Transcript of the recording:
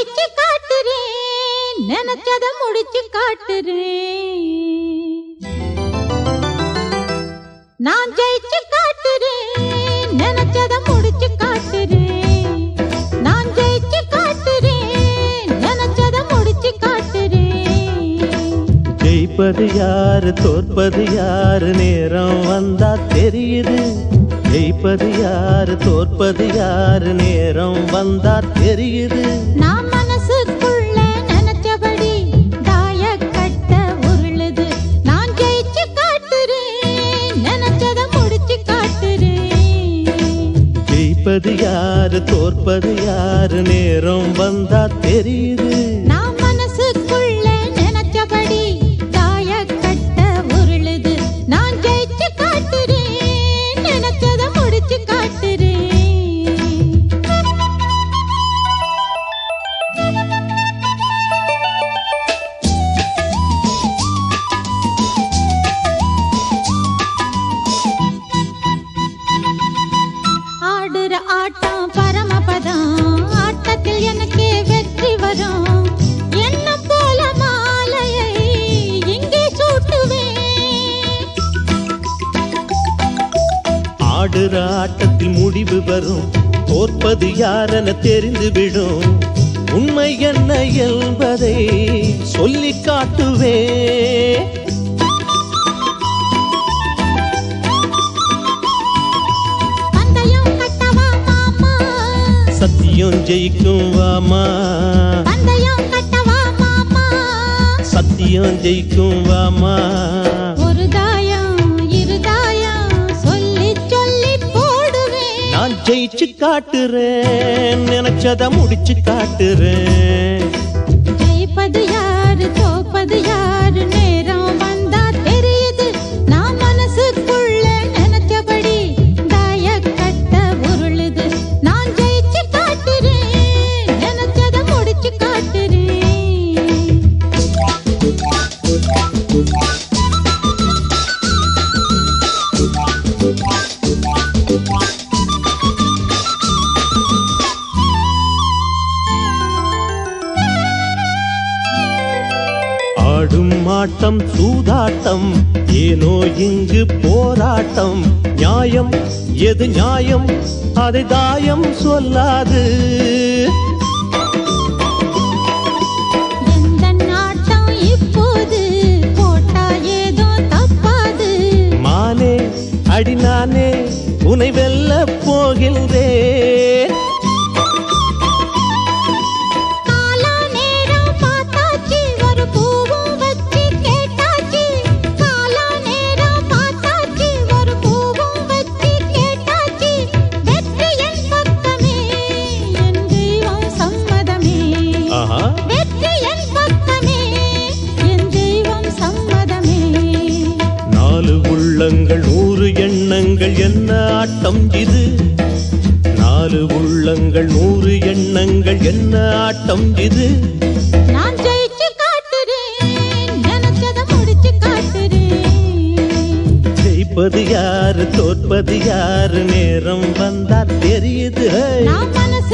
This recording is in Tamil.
ஜெயிச்சு காட்டுறேன் நினைச்சத முடிச்சு காட்டுறேன் நான் ஜெயிச்சு காட்டுறேன் நினைச்சத முடிச்சு காட்டுறேன் நான் ஜெயிச்சு காட்டுறேன் நினைச்சத முடிச்சு காட்டுறேன் ஜெயிப்பது யாரு தோற்பது யாரு நேரம் வந்தா தெரியுது ஜெயிப்பது யாரு தோற்பது யாரு நேரம் வந்தா தெரியுது நான் மனசுக்குள்ள நினைச்சபடி தாய கட்ட உருளுது நான் ஜெயிச்சு காட்டுறேன் நினைச்சத முடிச்சு காட்டுறேன் ஜெயிப்பது யாரு தோற்பது யாரு நேரம் வந்தா தெரியுது நான் மனசுக்குள்ள நினைச்சபடி தாய கட்ட உருளுது நான் ஜெயிச்சு காட்டுறேன் நினைச்சத முடிச்சு காட்டுறேன் ஆடுற ஆட்டம் பரமபதம் ஆட்டத்தில் எனக்கே வெற்றி வரும் என்ன போல மாலையை இங்கே சூட்டுவேன் ஆடுற ஆட்டத்தில் முடிவு வரும் தோற்பது யாரென தெரிந்துவிடும் உண்மை என்ன என்பதை சொல்லி காட்டுவே பந்தயம் கட்டவா மாமா சத்தியம் ஜெயிக்கும் வாமா பந்தயம் கட்டவா மாமா சத்தியம் ஜெயிக்கும் வாமா ஒரு தாயம் இரு தாயம் சொல்லி சொல்லி போடுவேன் நான் ஜெயிச்சு காட்டுறேன் நினைச்சத முடிச்சு காட்டுறேன் ஜெயிப்பது யாரு தோப்பது யாரு நேரம் வந்தா தெரியுது நான் மனசுக்குள்ள நினைச்சபடி தாய கட்ட உருளுது நான் ஜெயிச்சு காட்டுறேன் நினைச்சத முடிச்சு காட்டுறேன் ஆடும் ஆட்டம் சூதாட்டம் ஏனோ இங்கு போராட்டம் நியாயம் எது நியாயம் அதை தாயம் சொல்லாது எந்த நாட்டம் இப்போது போட்டா ஏதோ தப்பாது மானே அடி நானே உனை வெல்ல போகின்றேன் காலா நேரம் பார்த்தாச்சு ஒரு பூவும் வச்சு கேட்டாச்சு காலா நேரம் பார்த்தாச்சு ஒரு பூவும் வச்சு கேட்டாச்சு வெற்றி என் பக்கமே என் தெய்வம் சம்மதமே ஆஹா வெற்றி என் பக்கமே என் தெய்வம் சம்மதமே நாலு உள்ளங்கள் நூறு எண்ணங்கள் என்ன ஆட்டம் இது நாலு உள்ளங்கள் நூறு எண்ணங்கள் என்ன ஆட்டம் இது நான் ஜெயிச்சு காட்டுறேன் நினைச்சத முடிச்சு காட்டுறேன் ஜெயிப்பது யாரு தோற்பது யாரு நேரம் வந்தா தெரியுது ஹே. நான் மனசு